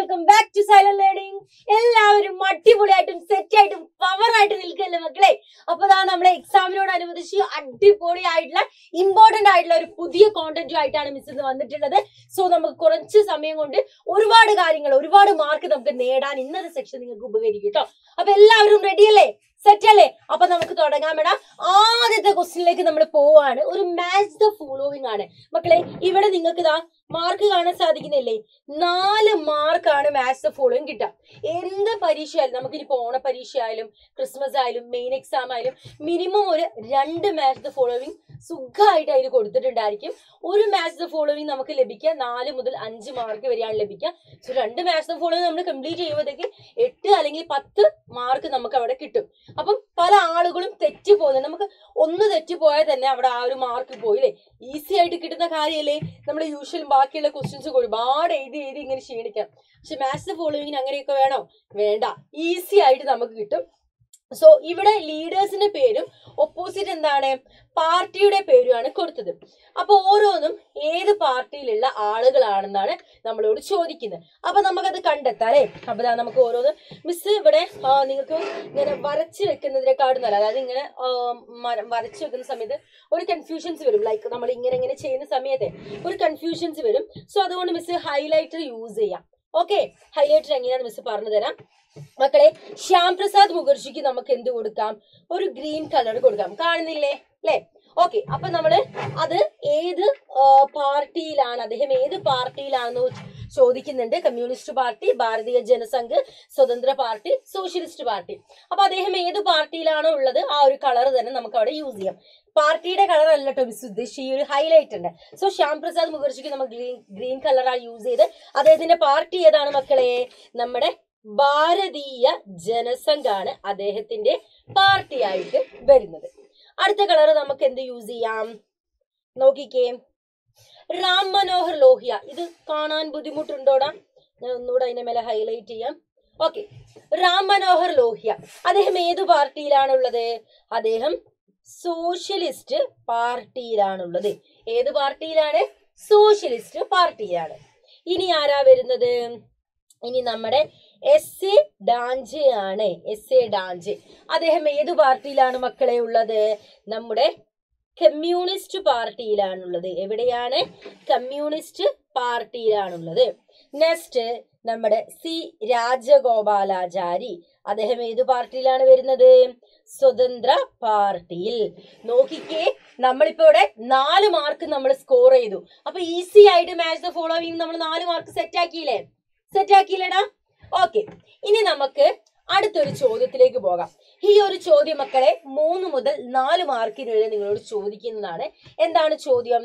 welcome back to silent learning എല്ലാവരും അടിപൊളിയായിട്ടും set ആയിട്ടും പവർ ആയിട്ട് നിൽക്കല്ലേ മക്കളെ അപ്പൊ ദാ നമ്മുടെ എക്സാമിനോടനുബന്ധിച്ച് അടിപൊളിയായിട്ടുള്ള ഇമ്പോർട്ടന്റ് ആയിട്ടുള്ള ഒരു പുതിയ കോണ്ടന്റും ആയിട്ടാണ് മിസ് ഇന്ന് വന്നിട്ടുള്ളത് സോ നമുക്ക് കുറച്ച് സമയം കൊണ്ട് ഒരുപാട് കാര്യങ്ങൾ ഒരുപാട് മാർക്ക് നമുക്ക് നേടാൻ ഇന്നത്തെ സെക്ഷൻ നിങ്ങൾക്ക് ഉപകരിക്കും കേട്ടോ അപ്പൊ എല്ലാവരും റെഡി അല്ലേ സെറ്റ് അല്ലേ അപ്പൊ നമുക്ക് തുടങ്ങാൻ വേണം ആദ്യത്തെ ക്വസ്റ്റ്യനിലേക്ക് നമ്മൾ പോവാണ് ഒരു മാച്ച് ദ ഫോളോവിങ് ആണ് മക്കളെ ഇവിടെ നിങ്ങൾക്ക് ഇതാ മാർക്ക് കാണാൻ സാധിക്കുന്നില്ലേ നാല് മാർക്കാണ് മാത്സ് ദ ഫോളോയിങ് കിട്ടുക എന്ത് പരീക്ഷ ആയാലും നമുക്കിനിപ്പോ ഓണ പരീക്ഷ ആയാലും ക്രിസ്മസ് ആയാലും മെയിൻ എക്സാം ആയാലും മിനിമം ഒരു രണ്ട് മാത്സ് ദ ഫോളോവിങ് സുഖമായിട്ട് അതിൽ കൊടുത്തിട്ടുണ്ടായിരിക്കും ഒരു മാത്സ് ദ ഫോളോവിങ് നമുക്ക് ലഭിക്കുക നാല് മുതൽ അഞ്ച് മാർക്ക് വരെയാണ് ലഭിക്കുക സോ രണ്ട് മാത്സ് ദ ഫോളോവിങ് നമ്മൾ കംപ്ലീറ്റ് ചെയ്യുമ്പോഴത്തേക്ക് എട്ട് അല്ലെങ്കിൽ പത്ത് മാർക്ക് നമുക്ക് അവിടെ കിട്ടും അപ്പം പല ആളുകളും തെറ്റി പോകുന്നത് നമുക്ക് ഒന്ന് തെറ്റിപ്പോയാൽ തന്നെ അവിടെ ആ ഒരു മാർക്ക് പോയില്ലേ ഈസി ആയിട്ട് കിട്ടുന്ന കാര്യമല്ലേ നമ്മൾ യൂഷ്വൽ ബാക്കിയുള്ള ക്വസ്റ്റ്യൻസ് ഒരുപാട് എഴുതി എഴുതി ഇങ്ങനെ ക്ഷീണിക്കാം പക്ഷെ മാത്സ് ഫോളോവിങ്ങിന് അങ്ങനെയൊക്കെ വേണോ വേണ്ട ഈസി ആയിട്ട് നമുക്ക് കിട്ടും സോ ഇവിടെ ലീഡേഴ്സിന്റെ പേരും ഒപ്പോസിറ്റ് എന്താണ് പാർട്ടിയുടെ പേരുമാണ് കൊടുത്തത് അപ്പൊ ഓരോന്നും ഏത് പാർട്ടിയിലുള്ള ആളുകളാണെന്നാണ് നമ്മളോട് ചോദിക്കുന്നത് അപ്പൊ നമുക്കത് കണ്ടെത്താം അല്ലേ അപ്പൊ ദാ നമുക്ക് ഓരോന്ന് മിസ് ഇവിടെ ആ, നിങ്ങൾക്ക് ഇങ്ങനെ വരച്ച് വെക്കുന്നതിനെക്കാളും നല്ല അതായത് ഇങ്ങനെ ആ, മര- വരച്ച് വെക്കുന്ന സമയത്ത് ഒരു കൺഫ്യൂഷൻസ് വരും ലൈക്ക് നമ്മൾ ഇങ്ങനെ ഇങ്ങനെ ചെയ്യുന്ന സമയത്ത് ഒരു കൺഫ്യൂഷൻസ് വരും സോ അതുകൊണ്ട് മിസ് ഹൈലൈറ്റർ യൂസ് ചെയ്യാം ഓക്കെ ഹൈലൈറ്റർ എങ്ങനെയാന്ന് മിസ് പറഞ്ഞു തരാം മക്കളെ ശ്യാം പ്രസാദ് മുഖർജിക്ക് നമുക്ക് എന്ത് കൊടുക്കാം ഒരു ഗ്രീൻ കളർ കൊടുക്കാം കാണുന്നില്ലേ അല്ലേ ഓക്കെ അപ്പൊ നമ്മള് അത് ഏത് ആ, പാർട്ടിയിലാണ് അദ്ദേഹം ഏത് പാർട്ടിയിലാണെന്ന് ചോദിക്കുന്നുണ്ട് കമ്മ്യൂണിസ്റ്റ് പാർട്ടി ഭാരതീയ ജനസംഘ് സ്വതന്ത്ര പാർട്ടി സോഷ്യലിസ്റ്റ് പാർട്ടി അപ്പൊ അദ്ദേഹം ഏത് പാർട്ടിയിലാണോ ഉള്ളത് ആ ഒരു കളർ തന്നെ നമുക്ക് അവിടെ യൂസ് ചെയ്യാം പാർട്ടിയുടെ കളർ അല്ല കേട്ടോ മിസ് ഉദ്ദേശിച്ച ഈ ഒരു ഹൈലൈറ്റ് ഉണ്ട് സോ ശ്യാം പ്രസാദ് മുഖർജിക്ക് നമ്മൾ ഗ്രീൻ ഗ്രീൻ കളറാണ് യൂസ് ചെയ്ത് അദ്ദേഹത്തിന്റെ പാർട്ടി ഏതാണ് മക്കളെ നമ്മുടെ ഭാരതീയ ജനസംഘാണ് അദ്ദേഹത്തിന്റെ പാർട്ടിയായിട്ട് വരുന്നത് അടുത്ത കളർ നമുക്ക് എന്ത് യൂസ് ചെയ്യാം നോക്കിക്കേ റാം മനോഹർ ലോഹിയ ഇത് കാണാൻ ബുദ്ധിമുട്ടുണ്ടോടാ ഞാൻ ഒന്നുകൂടെ അതിന്റെ മേലെ ഹൈലൈറ്റ് ചെയ്യാം ഓക്കെ റാം മനോഹർ ലോഹിയ അദ്ദേഹം ഏതു പാർട്ടിയിലാണുള്ളത് അദ്ദേഹം സോഷ്യലിസ്റ്റ് പാർട്ടിയിലാണുള്ളത് ഏത് പാർട്ടിയിലാണ് സോഷ്യലിസ്റ്റ് പാർട്ടിയിലാണ് ഇനി ആരാ വരുന്നത് ഇനി നമ്മുടെ എസ് എ ഡാഞ്ചെ ആണ് എസ് എ ഡാഞ്ചെ അദ്ദേഹം ഏത് പാർട്ടിയിലാണ് മക്കളെ ഉള്ളത് നമ്മുടെ കമ്മ്യൂണിസ്റ്റ് പാർട്ടിയിലാണുള്ളത് എവിടെയാണ് കമ്മ്യൂണിസ്റ്റ് പാർട്ടിയിലാണുള്ളത് നെക്സ്റ്റ് നമ്മുടെ സി രാജഗോപാലാചാരി അദ്ദേഹം ഏത് പാർട്ടിയിലാണ് വരുന്നത് സ്വതന്ത്ര പാർട്ടിയിൽ നോക്കിക്കേ നമ്മളിപ്പോ ഇവിടെ നാല് മാർക്ക് നമ്മൾ സ്കോർ ചെയ്തു അപ്പൊ ഈസി ആയിട്ട് മാച്ച് ദ ഫോളോവിങ് നമ്മൾ നാല് മാർക്ക് സെറ്റ് ആക്കിയില്ലേ സെറ്റ് ആക്കിയില്ലേടാ ഓക്കെ ഇനി നമുക്ക് അടുത്തൊരു ചോദ്യത്തിലേക്ക് പോകാം ഈ ഒരു ചോദ്യം മക്കളെ മൂന്ന് മുതൽ നാല് മാർക്കിനുള്ളിൽ നിങ്ങളോട് ചോദിക്കുന്നതാണ് എന്താണ് ചോദ്യം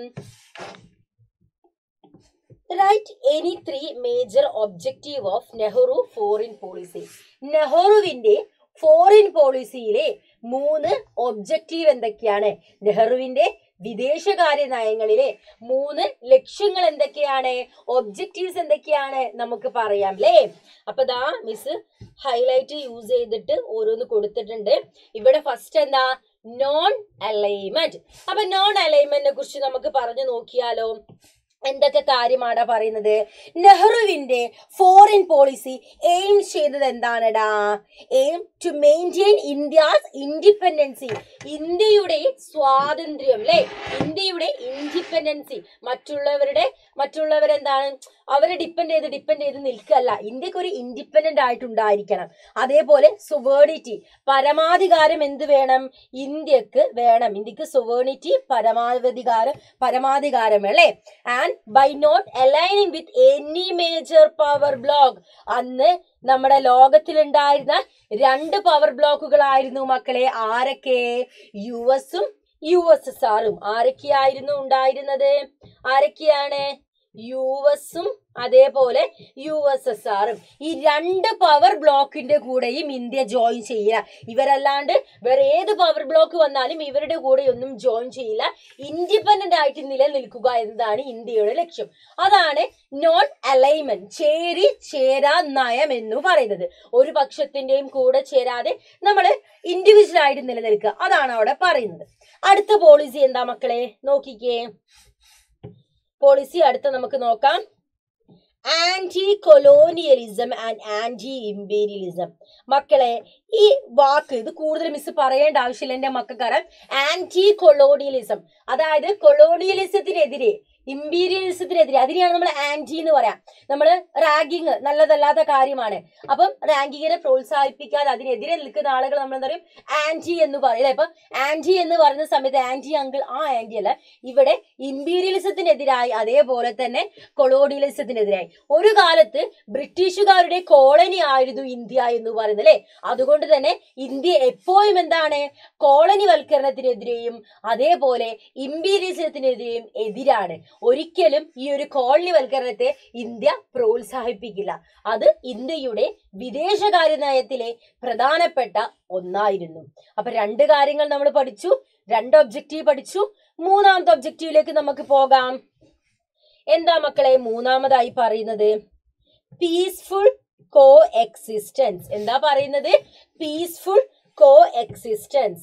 right any three major objective of Nehru foreign policy നെഹ്റുവിന്റെ ഫോറിൻ പോളിസിയിലെ മൂന്ന് ഒബ്ജക്റ്റീവ് എന്തൊക്കെയാണ് നെഹ്റുവിന്റെ വിദേശകാര്യ നയങ്ങളിലെ മൂന്ന് ലക്ഷ്യങ്ങൾ എന്തൊക്കെയാണ് ഒബ്ജക്റ്റീവ്സ് എന്തൊക്കെയാണ് നമുക്ക് പറയാം അല്ലേ അപ്പൊ ദാ മിസ് ഹൈലൈറ്റ് യൂസ് ചെയ്തിട്ട് ഓരോന്ന് കൊടുത്തിട്ടുണ്ട് ഇവിടെ ഫസ്റ്റ് എന്താ നോൺ അലൈൻമെന്റ് അപ്പൊ നോൺ അലൈൻമെന്റിനെ കുറിച്ച് നമുക്ക് പറഞ്ഞു നോക്കിയാലോ എന്തൊക്കെ കാര്യമാണ് പറയുന്നത് നെഹ്റുവിന്റെ ഫോറിൻ പോളിസി എയിം ചെയ്തത് എന്താണെടാ aim to maintain India's independency ഇന്ത്യയുടെ സ്വാതന്ത്ര്യം അല്ലെ ഇന്ത്യയുടെ ഇൻഡിപെൻഡൻസി മറ്റുള്ളവരുടെ മറ്റുള്ളവരെന്താണ് അവരെ ഡിപ്പെൻഡ് ചെയ്ത് ഡിപ്പെൻഡ് ചെയ്ത് നിൽക്കല്ല ഇന്ത്യക്ക് ഒരു ഇൻഡിപെൻഡന്റ് ആയിട്ടുണ്ടായിരിക്കണം അതേപോലെ സുവേണിറ്റി പരമാധികാരം എന്ത് വേണം ഇന്ത്യക്ക് വേണം ഇന്ത്യക്ക് സുവേണിറ്റി പരമാധികാരം പരമാധികാരം അല്ലേ and by not aligning with any major power bloc അന്ന് നമ്മുടെ ലോകത്തിലുണ്ടായിരുന്ന രണ്ട് പവർ ബ്ലോക്കുകളായിരുന്നു മക്കളെ ആരൊക്കെ യു എസും യു എസ് എസ് ആറും ആരൊക്കെയായിരുന്നു ഉണ്ടായിരുന്നത് ആരൊക്കെയാണ് യു എസും അതേപോലെ യു എസ് എസ് ആറും ഈ രണ്ട് പവർ ബ്ലോക്കിന്റെ കൂടെയും ഇന്ത്യ ജോയിൻ ചെയ്യില്ല ഇവരല്ലാണ്ട് വേറെ ഏത് പവർ ബ്ലോക്ക് വന്നാലും ഇവരുടെ കൂടെ ഒന്നും ജോയിൻ ചെയ്യില്ല ഇൻഡിപെൻഡന്റ് ആയിട്ട് നിലനിൽക്കുക എന്നതാണ് ഇന്ത്യയുടെ ലക്ഷ്യം അതാണ് നോൺ അലൈൻമെന്റ് ചേരി ചേരാ നയം എന്ന് പറയുന്നത് ഒരു പക്ഷത്തിന്റെയും കൂടെ ചേരാതെ നമ്മൾ ഇൻഡിവിജ്വൽ ആയിട്ട് നിലനിൽക്കുക അതാണ് അവിടെ പറയുന്നത് അടുത്ത പോളിസി എന്താ മക്കളെ നോക്കിക്കേ പോളിസി അടുത്ത നമുക്ക് നോക്കാം anti colonialism and anti imperialism മക്കളെ ഈ വാക്ക് ഇത് കൂടുതൽ മിസ് പറയേണ്ട ആവശ്യമില്ല എന്റെ മക്കൾക്കറിയാം ആന്റി കൊളോണിയലിസം അതായത് കൊളോണിയലിസത്തിനെതിരെ ഇമ്പീരിയലിസത്തിനെതിരെ അതിനെയാണ് നമ്മൾ ആന്റി എന്ന് പറയാം നമ്മൾ റാഗിങ് നല്ലതല്ലാത്ത കാര്യമാണ് അപ്പം റാങ്കിങ്ങിനെ പ്രോത്സാഹിപ്പിക്കാതെ അതിനെതിരെ നിൽക്കുന്ന ആളുകൾ നമ്മൾ എന്താ പറയും ആന്റി എന്ന് പറയും അല്ലെ അപ്പൊ ആന്റി എന്ന് പറയുന്ന സമയത്ത് ആന്റി അങ്കിൾ ആ ആന്റി അല്ല ഇവിടെ ഇമ്പീരിയലിസത്തിനെതിരായി അതേപോലെ തന്നെ കൊളോണിയലിസത്തിനെതിരായി ഒരു കാലത്ത് ബ്രിട്ടീഷുകാരുടെ കോളനി ആയിരുന്നു ഇന്ത്യ എന്ന് പറയുന്നത് അല്ലെ അതുകൊണ്ട് തന്നെ ഇന്ത്യ എപ്പോഴും എന്താണ് കോളനി വൽക്കരണത്തിനെതിരെയും അതേപോലെ ഇമ്പീരിയലിസത്തിനെതിരെയും എതിരാണ് ഒരിക്കലും ഈ ഒരു കോളനി വൽക്കരണത്തെ ഇന്ത്യ പ്രോത്സാഹിപ്പിക്കില്ല അത് ഇന്ത്യയുടെ വിദേശകാര്യ നയത്തിലെ പ്രധാനപ്പെട്ട ഒന്നായിരുന്നു അപ്പൊ രണ്ട് കാര്യങ്ങൾ നമ്മൾ പഠിച്ചു രണ്ട് ഒബ്ജക്റ്റീവ് പഠിച്ചു മൂന്നാമത്തെ ഒബ്ജക്റ്റീവിലേക്ക് നമുക്ക് പോകാം എന്താ മക്കളെ മൂന്നാമതായി പറയുന്നത് പീസ്ഫുൾ കോ എക്സിസ്റ്റൻസ് എന്താ പറയുന്നത് പീസ്ഫുൾ കോ എക്സിസ്റ്റൻസ്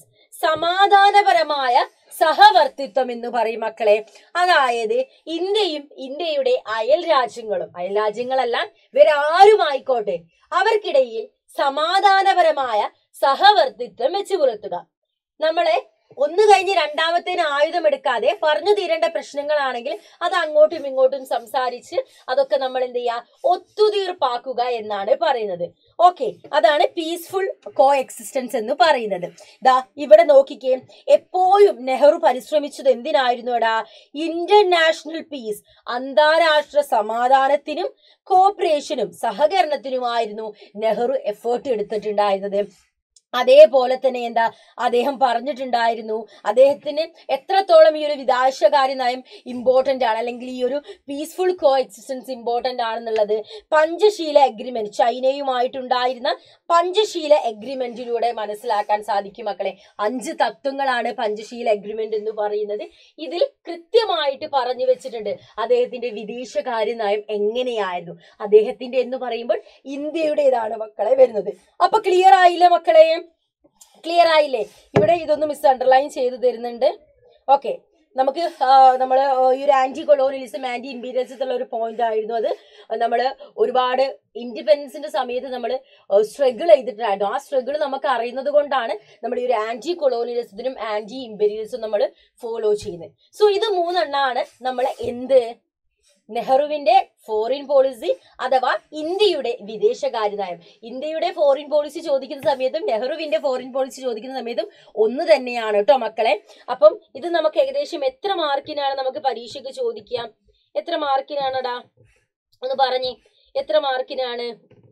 സമാധാനപരമായ സഹവർത്തിത്വം എന്ന് പറയും മക്കളെ അതായത് ഇന്ത്യയും ഇന്ത്യയുടെ അയൽ രാജ്യങ്ങളും അയൽ രാജ്യങ്ങളല്ല വേറെ ആരുമായിക്കോട്ടെ അവർക്കിടയിൽ സമാധാനപരമായ സഹവർത്തിത്വം വെച്ചു പുലർത്തുക നമ്മളെ ഒന്ന് കഴിഞ്ഞ് രണ്ടാമത്തേന് ആയുധം എടുക്കാതെ പറഞ്ഞു തീരേണ്ട പ്രശ്നങ്ങളാണെങ്കിൽ അത് അങ്ങോട്ടും ഇങ്ങോട്ടും സംസാരിച്ച് അതൊക്കെ നമ്മൾ എന്ത് ചെയ്യുക ഒത്തുതീർപ്പാക്കുക എന്നാണ് പറയുന്നത് ഓക്കെ അതാണ് പീസ്ഫുൾ കോ എക്സിസ്റ്റൻസ് എന്ന് പറയുന്നത് ദാ ഇവിടെ നോക്കിക്കേ എപ്പോഴും നെഹ്റു പരിശ്രമിച്ചത് എന്തിനായിരുന്നു എടാ ഇന്റർനാഷണൽ പീസ് അന്താരാഷ്ട്ര സമാധാനത്തിനും കോപ്പറേഷനും സഹകരണത്തിനുമായിരുന്നു നെഹ്റു എഫേർട്ട് എടുത്തിട്ടുണ്ടായിരുന്നത് അതേപോലെ തന്നെ എന്താ അദ്ദേഹം പറഞ്ഞിട്ടുണ്ടായിരുന്നു അദ്ദേഹത്തിന് എത്രത്തോളം ഈ ഒരു വിദേശകാര്യ നയം ഇമ്പോർട്ടന്റ് ആണ് അല്ലെങ്കിൽ ഈ ഒരു പീസ്ഫുൾ കോ എക്സിസ്റ്റൻസ് ഇമ്പോർട്ടന്റ് ആണെന്നുള്ളത് പഞ്ചശീല എഗ്രിമെന്റ് ചൈനയുമായിട്ടുണ്ടായിരുന്ന പഞ്ചശീല എഗ്രിമെന്റിലൂടെ മനസ്സിലാക്കാൻ സാധിക്കും മക്കളെ അഞ്ച് തത്വങ്ങളാണ് പഞ്ചശീല എഗ്രിമെന്റ് എന്ന് പറയുന്നത് ഇതിൽ കൃത്യമായിട്ട് പറഞ്ഞു വെച്ചിട്ടുണ്ട് അദ്ദേഹത്തിന്റെ വിദേശകാര്യ നയം എങ്ങനെയായിരുന്നു അദ്ദേഹത്തിന്റെ എന്ന് പറയുമ്പോൾ ഇന്ത്യയുടേതാണ് മക്കളെ വരുന്നത് അപ്പൊ ക്ലിയർ ആയില്ലേ മക്കളെ ക്ലിയർ ആയില്ലേ ഇവിടെ ഇതൊന്ന് മിസ് അണ്ടർലൈൻ ചെയ്തു തരുന്നുണ്ട് ഓക്കെ നമുക്ക് നമ്മൾ ഈ ഒരു ആന്റി കൊളോണിയലിസം ആന്റി ഇമ്പീരിയലിസം ഉള്ള ഒരു പോയിന്റ് ആയിരുന്നു അത് നമ്മൾ ഒരുപാട് ഇൻഡിപെൻഡൻസിന്റെ സമയത്ത് നമ്മൾ സ്ട്രഗിൾ ചെയ്തിട്ടുണ്ടായിരുന്നു ആ സ്ട്രഗിൾ നമുക്ക് അറിയുന്നത് കൊണ്ടാണ് നമ്മൾ ഈ ഒരു ആന്റി കൊളോണിയലിസത്തിനും ആന്റി ഇമ്പീരിയലിസം നമ്മൾ ഫോളോ ചെയ്യുന്നത് സോ ഇത് മൂന്നെണ്ണാണ് നമ്മൾ എന്ത് നെഹ്റുവിന്റെ ഫോറിൻ പോളിസി അഥവാ ഇന്ത്യയുടെ വിദേശകാര്യ നയം ഇന്ത്യയുടെ ഫോറിൻ പോളിസി ചോദിക്കുന്ന സമയത്തും നെഹ്റുവിന്റെ ഫോറിൻ പോളിസി ചോദിക്കുന്ന സമയത്തും ഒന്ന് തന്നെയാണ് കേട്ടോ മക്കളെ അപ്പം ഇത് നമുക്ക് ഏകദേശം എത്ര മാർക്കിനാണ് നമുക്ക് പരീക്ഷയ്ക്ക് ചോദിക്കാം എത്ര മാർക്കിനാണടാ ഒന്ന് പറഞ്ഞേ എത്ര മാർക്കിനാണ്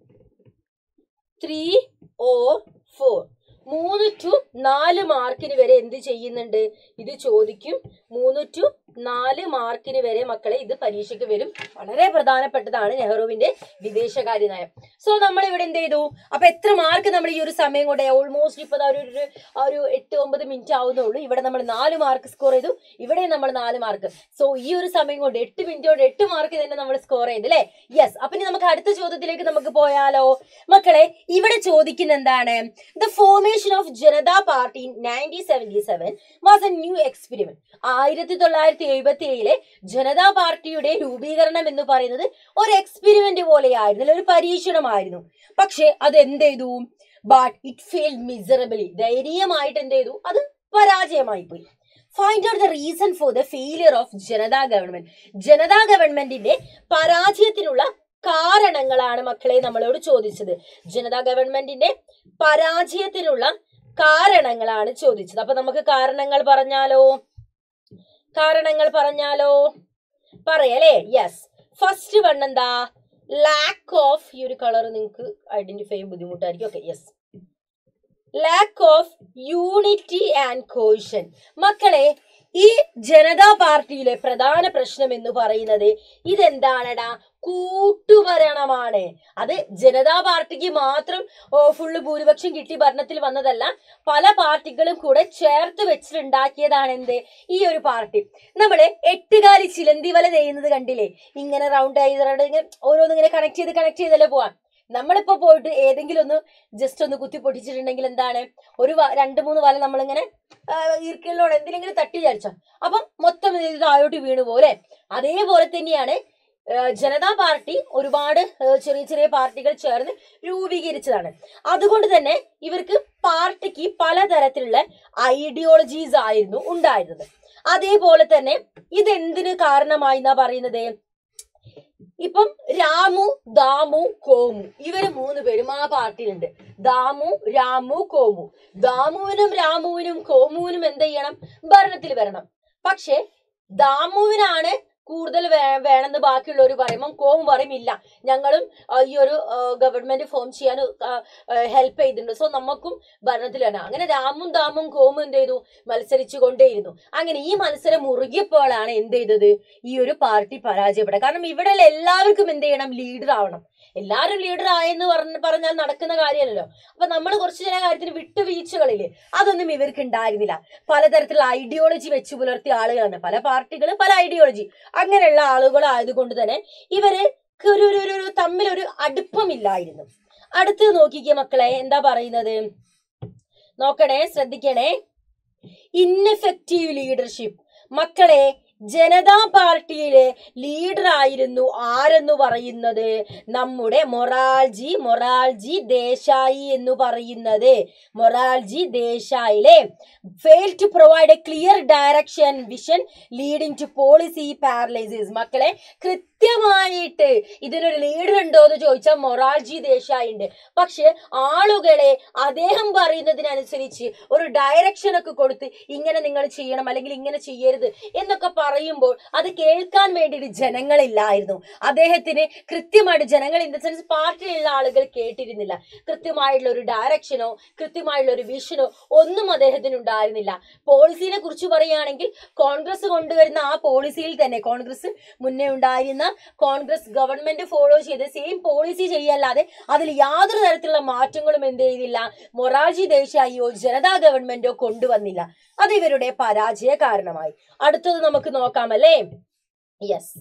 ത്രീ ഓ ഫോർ മൂന്ന് ടു നാല് മാർക്കിന് വരെ എന്ത് ചെയ്യുന്നുണ്ട് ഇത് ചോദിക്കും മൂന്ന് ടു നാല് മാർക്കിന് വരെ മക്കളെ ഇത് പരീക്ഷയ്ക്ക് വരും വളരെ പ്രധാനപ്പെട്ടതാണ് നെഹ്റുവിന്റെ വിദേശകാര്യ നയം സോ നമ്മൾ ഇവിടെ എന്ത് ചെയ്തു അപ്പൊ എത്ര മാർക്ക് നമ്മൾ ഈ ഒരു സമയം കൊണ്ട് ഓൾമോസ്റ്റ് ഇപ്പൊ ദാ ഒരു ഒരു- ആ ഒരു എട്ട് ഒമ്പത് മിനിറ്റ് ആവുന്നുള്ളൂ ഇവിടെ നമ്മൾ നാല് മാർക്ക് സ്കോർ ചെയ്തു ഇവിടെ നമ്മൾ നാല് മാർക്ക് സോ ഈ ഒരു സമയം കൊണ്ട് എട്ട് മിനിറ്റ് കൊണ്ട് എട്ട് മാർക്ക് തന്നെ നമ്മൾ സ്കോർ ചെയ്തു അല്ലേ യെസ് അപ്പൊ ഇനി നമുക്ക് അടുത്ത ചോദ്യത്തിലേക്ക് നമുക്ക് പോയാലോ മക്കളെ ഇവിടെ ചോദിക്കുന്ന എന്താണ് the formation of Janata party nineteen seventy seven was a new experiment ആയിരത്തി തൊള്ളായിരത്തി എഴുപത്തി ഏഴിലെ ജനതാ പാർട്ടിയുടെ രൂപീകരണം എന്ന് പറയുന്നത് ഒരു എക്സ്പെരിമെന്റ് പോലെയായിരുന്നു അല്ലെ ഒരു പരീക്ഷണമായിരുന്നു പക്ഷെ അത് എന്ത് ചെയ്തു ബട്ട് ഇറ്റ് ഫെയിൽ മിസറബിളി ദയനീയമായിട്ട് എന്ത് ചെയ്തു അത് പരാജയമായി പോയി find out the reason for the failure of Janata government Janata ഗവൺമെന്റിന്റെ പരാജയത്തിനുള്ള കാരണങ്ങളാണ് മക്കളെ നമ്മളോട് ചോദിച്ചത് ജനതാ ഗവൺമെന്റിന്റെ പരാജയത്തിനുള്ള കാരണങ്ങളാണ് ചോദിച്ചത് അപ്പൊ നമുക്ക് കാരണങ്ങൾ പറഞ്ഞാലോ കാരണങ്ങൾ പറഞ്ഞാലോ പറയല്ലേ യെസ് ഫസ്റ്റ് വൺ എന്താ ലാക്ക് ഓഫ് ഈ ഒരു കളർ നിങ്ങൾക്ക് ഐഡന്റിഫൈ ചെയ്യാൻ ബുദ്ധിമുട്ടായിരിക്കും okay yes lack of unity and cohesion മക്കളെ ഈ ജനതാ പാർട്ടിയിലെ പ്രധാന പ്രശ്നം എന്ന് പറയുന്നത് ഇതെന്താണെടാ കൂട്ടുഭരണമാണ് അത് ജനതാ പാർട്ടിക്ക് മാത്രം ഫുള്ള് ഭൂരിപക്ഷം കിട്ടി ഭരണത്തിൽ വന്നതല്ല പല പാർട്ടികളും കൂടെ ചേർത്ത് വെച്ചിട്ടുണ്ടാക്കിയതാണ് എന്ത് ഈ ഒരു പാർട്ടി നമ്മള് എട്ടുകാലി ചിലന്തി വല നെയ്യുന്നത് കണ്ടില്ലേ ഇങ്ങനെ റൗണ്ട് ആയി റൗണ്ട് ഇങ്ങനെ ഓരോന്ന് ഇങ്ങനെ കണക്ട് ചെയ്ത് കണക്ട് ചെയ്തല്ലേ പോവാൻ നമ്മളിപ്പോ പോയിട്ട് ഏതെങ്കിലും ഒന്ന് ജസ്റ്റ് ഒന്ന് കുത്തി പൊട്ടിച്ചിട്ടുണ്ടെങ്കിൽ എന്താണ് ഒരു വ- രണ്ട് മൂന്ന് വല നമ്മളിങ്ങനെ ഈർക്കലിനോട് എന്തിനെങ്കിലും തട്ടി വിചാരിച്ചോ അപ്പം മൊത്തം ഇത് താഴോട്ട് വീണു പോലെ അതേപോലെ തന്നെയാണ് ഏഹ് ജനതാ പാർട്ടി ഒരുപാട് ഏഹ് ചെറിയ ചെറിയ പാർട്ടികൾ ചേർന്ന് രൂപീകരിച്ചതാണ് അതുകൊണ്ട് തന്നെ ഇവർക്ക് പാർട്ടിക്ക് പലതരത്തിലുള്ള ഐഡിയോളജീസ് ആയിരുന്നു ഉണ്ടായിരുന്നത് അതേപോലെ തന്നെ ഇതെന്തിന് കാരണമായി എന്നാ പറയുന്നത് ഇപ്പം രാമു ദാമു കോമു ഇവര് മൂന്ന് പേരും ആ പാർട്ടിയിലുണ്ട് ദാമു രാമു കോമു ദാമുവിനും രാമുവിനും കോമുവിനും എന്ത് ചെയ്യണം ഭരണത്തിൽ വരണം പക്ഷെ ദാമുവിനാണ് കൂടുതൽ വേ- വേണമെന്ന് ബാക്കിയുള്ളവർ പറയുമ്പോൾ കോമു പറയും ഇല്ല ഞങ്ങളും ആ, ഈ ഒരു ഗവൺമെന്റ് ഫോം ചെയ്യാൻ ഹെൽപ്പ് ചെയ്തിട്ടുണ്ട് സോ നമുക്കും ഭരണത്തിൽ വരണം അങ്ങനെ രാമും ദാമും കോമും എന്ത് ചെയ്തു മത്സരിച്ചു കൊണ്ടേയിരുന്നു അങ്ങനെ ഈ മത്സരം മുറുകിയപ്പോഴാണ് എന്ത് ചെയ്തത് ഈ ഒരു പാർട്ടി പരാജയപ്പെടുക കാരണം ഇവിടെ എല്ലാവർക്കും എന്ത് ചെയ്യണം ലീഡർ ആവണം എല്ലാവരും ലീഡർ ആയെന്ന് പറഞ്ഞ പറഞ്ഞാൽ നടക്കുന്ന കാര്യമല്ലല്ലോ അപ്പൊ നമ്മൾ കുറച്ച് ചില കാര്യത്തിന് വിട്ടുവീഴ്ചകളില്ലേ അതൊന്നും ഇവർക്ക് ഉണ്ടായിരുന്നില്ല പലതരത്തിലുള്ള ഐഡിയോളജി വെച്ച് പുലർത്തിയ ആളുകളാണ് പല പാർട്ടികൾ പല ഐഡിയോളജി അങ്ങനെയുള്ള ആളുകളായതുകൊണ്ട് തന്നെ ഇവര് ഒരു ഒരു ഒരു- ഒരു തമ്മിലൊരു അടുപ്പമില്ലായിരുന്നു അടുത്ത് നോക്കിക്കേ മക്കളെ എന്താ പറയുന്നത് നോക്കണേ ശ്രദ്ധിക്കണേ ഇൻഎഫക്റ്റീവ് ലീഡർഷിപ്പ് മക്കളെ ജനതാ പാർട്ടിയിലെ ലീഡർ ആയിരുന്നു ആരെന്ന് പറയുന്നത് നമ്മുടെ മൊറാൾജി മൊറാൾജി ദേശായി എന്ന് പറയുന്നത് മൊറാൾജി ദേശായിലെ fail to provide a clear direction vision leading to policy paralysis മക്കളെ കൃത്യമായിട്ട് ഇതിനൊരു ലീഡർ ഉണ്ടോ എന്ന് ചോദിച്ചാൽ മൊറാൾജി ദേശായി ഉണ്ട് പക്ഷെ ആളുകളെ അദ്ദേഹം പറയുന്നതിനനുസരിച്ച് ഒരു ഡയറക്ഷൻ ഒക്കെ കൊടുത്ത് ഇങ്ങനെ നിങ്ങൾ ചെയ്യണം അല്ലെങ്കിൽ ഇങ്ങനെ ചെയ്യരുത് എന്നൊക്കെ പറയുമ്പോൾ അത് കേൾക്കാൻ വേണ്ടിയിട്ട് ജനങ്ങളില്ലായിരുന്നു അദ്ദേഹത്തിന് കൃത്യമായിട്ട് ജനങ്ങൾ ഇൻ ദ സെൻസ് പാർട്ടിയിലുള്ള ആളുകൾ കേട്ടിരുന്നില്ല കൃത്യമായിട്ടുള്ള ഒരു ഡയറക്ഷനോ കൃത്യമായിട്ടുള്ള ഒരു വിഷനോ ഒന്നും അദ്ദേഹത്തിന് ഉണ്ടായിരുന്നില്ല പോളിസിനെ കുറിച്ച് പറയുകയാണെങ്കിൽ കോൺഗ്രസ് കൊണ്ടുവരുന്ന ആ പോളിസിയിൽ തന്നെ കോൺഗ്രസ് മുന്നേ ഉണ്ടായിരുന്ന കോൺഗ്രസ് ഗവൺമെന്റ് ഫോളോ ചെയ്ത് സെയിം പോളിസി ചെയ്യല്ലാതെ അതിൽ യാതൊരു തരത്തിലുള്ള മാറ്റങ്ങളും എന്ത് ചെയ്തില്ല മൊറാർജി ദേശായിയോ ജനതാ ഗവൺമെന്റോ കൊണ്ടുവന്നില്ല അത് ഇവരുടെ പരാജയ കാരണമായി അടുത്തത് നമുക്ക് നോക്കാമല്ലേ യെസ്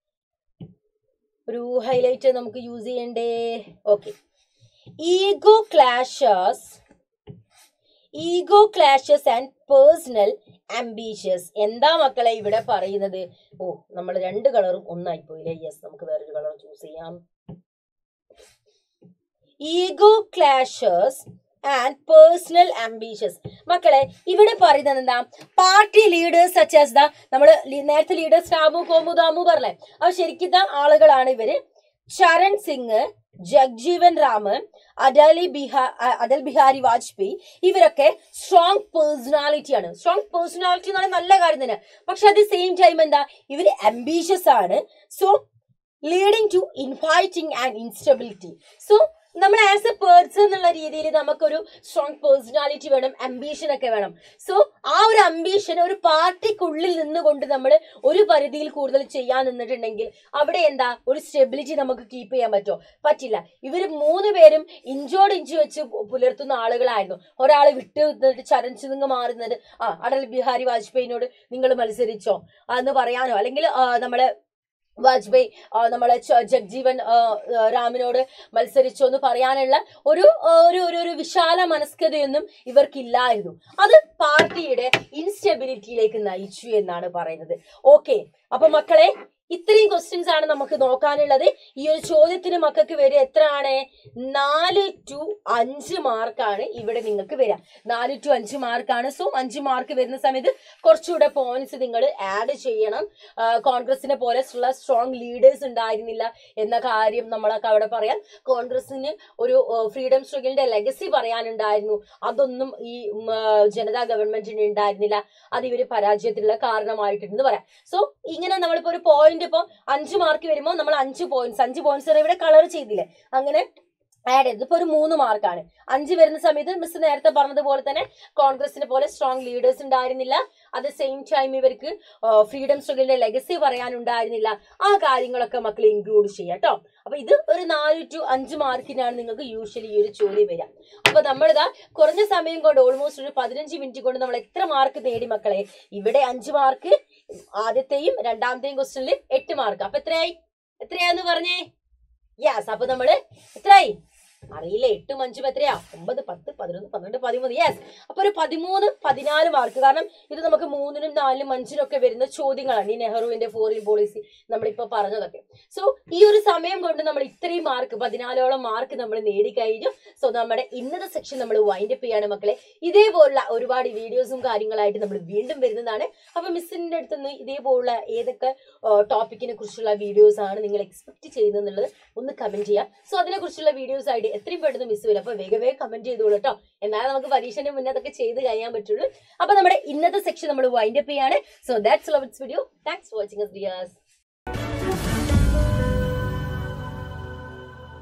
ഒരു ഹൈലൈറ്റ് നമുക്ക് യൂസ് ചെയ്യണ്ടേ okay ego clashes ego clashes and personal ambitious എന്താ മക്കളെ ഇവിടെ പറയുന്നത് ഓ നമ്മൾ രണ്ട് കളറും ഒന്നായി പോയില്ലേ യെസ് നമുക്ക് വേറൊരു കളർ ചൂസ് ചെയ്യാം ego clashes and personal ambitious മക്കളെ ഇവിടെ പറയുന്നത് എന്താ party leaders such as the നമ്മൾ നേരത്തെ ലീഡേഴ്സ് രാമു കോമു ദാമു പറഞ്ഞേ അപ്പൊ ശരിക്കും ആളുകളാണ് ഇവര് ചരൺ സിംഗ് ജഗ്ജീവൻ രാമ് അടലി ബിഹാ അ- അടൽ ബിഹാരി വാജ്പേയി ഇവരൊക്കെ സ്ട്രോങ് പേഴ്സണാലിറ്റിയാണ് സ്ട്രോങ് പേഴ്സണാലിറ്റി എന്ന് പറയുന്നത് നല്ല കാര്യം തന്നെ പക്ഷെ അറ്റ് ദി സെയിം ടൈം എന്താ ഇവര് അംബീഷ്യസ് ആണ് so leading to infighting and instability so നമ്മൾ ആസ് എ പേഴ്സൺ എന്നുള്ള രീതിയിൽ നമുക്കൊരു സ്ട്രോങ് പേഴ്സണാലിറ്റി വേണം അംബീഷൻ ഒക്കെ വേണം സോ ആ ഒരു അംബീഷൻ ഒരു പാർട്ടിക്കുള്ളിൽ നിന്നുകൊണ്ട് നമ്മൾ ഒരു പരിധിയിൽ കൂടുതൽ ചെയ്യാൻ നിന്നിട്ടുണ്ടെങ്കിൽ അവിടെ എന്താ ഒരു സ്റ്റെബിലിറ്റി നമുക്ക് കീപ്പ് ചെയ്യാൻ പറ്റുമോ പറ്റില്ല ഇവർ മൂന്ന് പേരും ഇഞ്ചോട് ഇഞ്ച് വെച്ച് പു- പുലർത്തുന്ന ആളുകളായിരുന്നു ഒരാൾ വിട്ട് നിന്നിട്ട് ചരഞ്ച് നിങ്ങൾ മാറുന്നത് ആ അടൽ ബിഹാരി വാജ്പേയിനോട് നിങ്ങൾ മത്സരിച്ചോ എന്ന് പറയാനോ അല്ലെങ്കിൽ ആ, നമ്മളെ വാജ്പേയി ആ, നമ്മളെ ച- ജഗ്ജീവൻ ആ, ആ, രാമിനോട് മത്സരിച്ചോ എന്ന് പറയാനുള്ള ഒരു ആ, ഒരു ഒരു ഒരു വിശാല മനസ്കതയൊന്നും ഇവർക്കില്ലായിരുന്നു അത് പാർട്ടിയുടെ ഇൻസ്റ്റെബിലിറ്റിയിലേക്ക് നയിച്ചു എന്നാണ് പറയുന്നത് ഓക്കെ അപ്പൊ മക്കളെ ഇത്രയും ക്വസ്റ്റ്യൻസ് ആണ് നമുക്ക് നോക്കാനുള്ളത് ഈ ഒരു ചോദ്യത്തിന് മക്കൾക്ക് വരിക എത്രയാണ് നാല് ടു അഞ്ച് മാർക്കാണ് ഇവിടെ നിങ്ങൾക്ക് വരിക നാല് ടു അഞ്ച് മാർക്കാണ് സോ അഞ്ച് മാർക്ക് വരുന്ന സമയത്ത് കുറച്ചുകൂടെ പോയിന്റ്സ് നിങ്ങൾ ആഡ് ചെയ്യണം ആ, കോൺഗ്രസിനെ പോലെ ഉള്ള സ്ട്രോങ് ലീഡേഴ്സ് ഉണ്ടായിരുന്നില്ല എന്ന കാര്യം നമ്മളൊക്കെ അവിടെ പറയാം കോൺഗ്രസിന് ഒരു ഫ്രീഡം സ്ട്രഗിളിന്റെ ലെഗസി പറയാനുണ്ടായിരുന്നു അതൊന്നും ഈ ഉം, ആ, ജനതാ ഗവൺമെന്റിന് ഉണ്ടായിരുന്നില്ല അത് ഇവര് പരാജയത്തിനുള്ള കാരണമായിട്ടുണ്ടെന്ന് പറയാം സോ ഇങ്ങനെ നമ്മളിപ്പോ ഒരു പോയിന്റ് ഇപ്പൊ അഞ്ച് മാർക്ക് വരുമ്പോൾ നമ്മൾ അഞ്ച് പോയിന്റ്സ് അഞ്ച് പോയിന്റ്സ് ഇവിടെ കളർ ചെയ്തില്ലേ അങ്ങനെ ആഡ് ചെയ്ത് ഇപ്പൊ ഒരു മൂന്ന് മാർക്കാണ് അഞ്ച് വരുന്ന സമയത്ത് മിസ് നേരത്തെ പറഞ്ഞതുപോലെ തന്നെ കോൺഗ്രസിനെ പോലെ സ്ട്രോങ് ലീഡേഴ്സ് ഉണ്ടായിരുന്നില്ല അറ്റ് ദ സെയിം ടൈം ഇവർക്ക് ഫ്രീഡം സ്ട്രഗിളിന്റെ ലെഗസി പറയാനുണ്ടായിരുന്നില്ല ആ കാര്യങ്ങളൊക്കെ മക്കൾ ഇൻക്ലൂഡ് ചെയ്യാം കേട്ടോ അപ്പൊ ഇത് ഒരു നാല് ടു അഞ്ച് മാർക്കിനാണ് നിങ്ങൾക്ക് യൂഷ്വലി ഈ ഒരു ചോദ്യം വരിക അപ്പൊ നമ്മളിതാ കുറഞ്ഞ സമയം കൊണ്ട് ഓൾമോസ്റ്റ് ഒരു പതിനഞ്ച് മിനിറ്റ് കൊണ്ട് നമ്മൾ എത്ര മാർക്ക് നേടി മക്കളെ ഇവിടെ അഞ്ച് മാർക്ക് ആദ്യത്തെയും രണ്ടാമത്തെയും ക്വസ്റ്റനിൽ എട്ട് മാർക്ക് അപ്പൊ എത്രയായി എത്രയാന്ന് പറഞ്ഞേ യെസ് അപ്പൊ നമ്മള് എത്രയായി അറിയില്ല എട്ടും അഞ്ചും എത്രയാ ഒമ്പത് പത്ത് പതിനൊന്ന് പന്ത്രണ്ട് പതിമൂന്ന് യെസ് അപ്പൊ ഒരു പതിമൂന്ന് പതിനാല് മാർക്ക് കാരണം ഇത് നമുക്ക് മൂന്നിനും നാലിനും അഞ്ചിനും ഒക്കെ വരുന്ന ചോദ്യങ്ങളാണ് ഈ നെഹ്റുവിന്റെ ഫോറിൻ പോളിസി നമ്മളിപ്പോ പറഞ്ഞതൊക്കെ സോ ഈ ഒരു സമയം കൊണ്ട് നമ്മൾ ഇത്രയും മാർക്ക് പതിനാലോളം മാർക്ക് നമ്മൾ നേടിക്കഴിഞ്ഞു സോ നമ്മുടെ ഇന്നത്തെ സെക്ഷൻ നമ്മൾ വൈൻഡ് അപ്പ് ചെയ്യാണ് മക്കളെ ഇതേപോലുള്ള ഒരുപാട് വീഡിയോസും കാര്യങ്ങളായിട്ട് നമ്മൾ വീണ്ടും വരുന്നതാണ് അപ്പൊ മിസ്സിന്റെ അടുത്ത് നിന്ന് ഇതേപോലുള്ള ഏതൊക്കെ ടോപ്പിക്കിനെ കുറിച്ചുള്ള വീഡിയോസ് ആണ് നിങ്ങൾ എക്സ്പെക്ട് ചെയ്യുന്നത് ഒന്ന് കമന്റ് ചെയ്യാം സോ അതിനെ കുറിച്ചുള്ള വീഡിയോസ് ആയിട്ട് എത്രയും പെട്ടെന്ന് മിസ് വരും അപ്പൊ വേഗം വേഗം കമന്റ് ചെയ്തോളൂ കേട്ടോ എന്നാലും നമുക്ക് പരീക്ഷന്റെ മുന്നേ അതൊക്കെ ചെയ്ത് കഴിയാൻ പറ്റുള്ളൂ അപ്പൊ നമ്മുടെ ഇന്നത്തെ സെക്ഷൻ നമ്മൾ വൈൻഡ് അപ്പ് ചെയ്യാണ് so that's love its video thanks for watching dears